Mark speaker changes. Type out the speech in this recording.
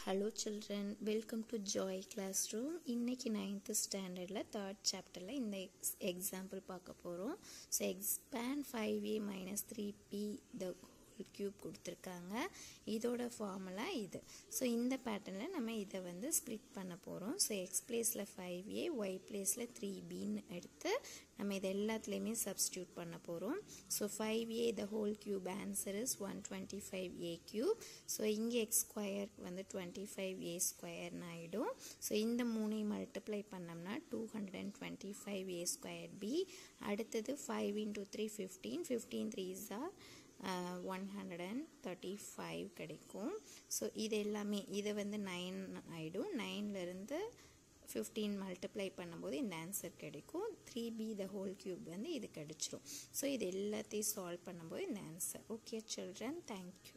Speaker 1: hello children welcome to Joy class room இன்னைக்கு ninth ஸ்டாண்டர்டில் third சாப்டரில் இந்த எக்ஸ் எக்ஸாம்பிள் பார்க்க போகிறோம் so expand five a minus three b the whole cube கொடுத்துருக்காங்க இதோட ஃபார்முலா இது ஸோ இந்த பேட்டர்னில் நம்ம இதை வந்து ஸ்ப்ளிட் பண்ண போகிறோம் ஸோ எக்ஸ் பிளேஸில் ஃபைவ் ஏ ஒய் பிளேஸில் த்ரீ பின்னு எடுத்து நம்ம இது எல்லாத்துலேயுமே சப்ஸ்டியூட் பண்ண போகிறோம் so five a the whole cube answer is one twenty five a cube so இங்கே எக்ஸ் ஸ்கொயர் வந்து டுவெண்ட்டி ஃபைவ் ஏ ஸ்கொயர்னு ஆகிடும் ஸோ இந்த மூணையும் மல்டிப்ளை பண்ணோம்னா two hundred and twenty five a square b அடுத்தது five into three fifteen fifteen three or one hundred and thirty five கிடைக்கும் so இது எல்லாமே இதை வந்து நைன் ஆகிடும் நைன்லேருந்து ஃபிஃப்டீன் மல்டிப்ளை பண்ணும்போது இந்த ஆன்சர் கிடைக்கும் three b the whole cube வந்து இது கிடைச்சிரும் ஸோ இது எல்லாத்தையும் சால்வ் பண்ணும்போது இந்த ஆன்சர் ஓகே சில்ட்ரன் தேங்க்யூ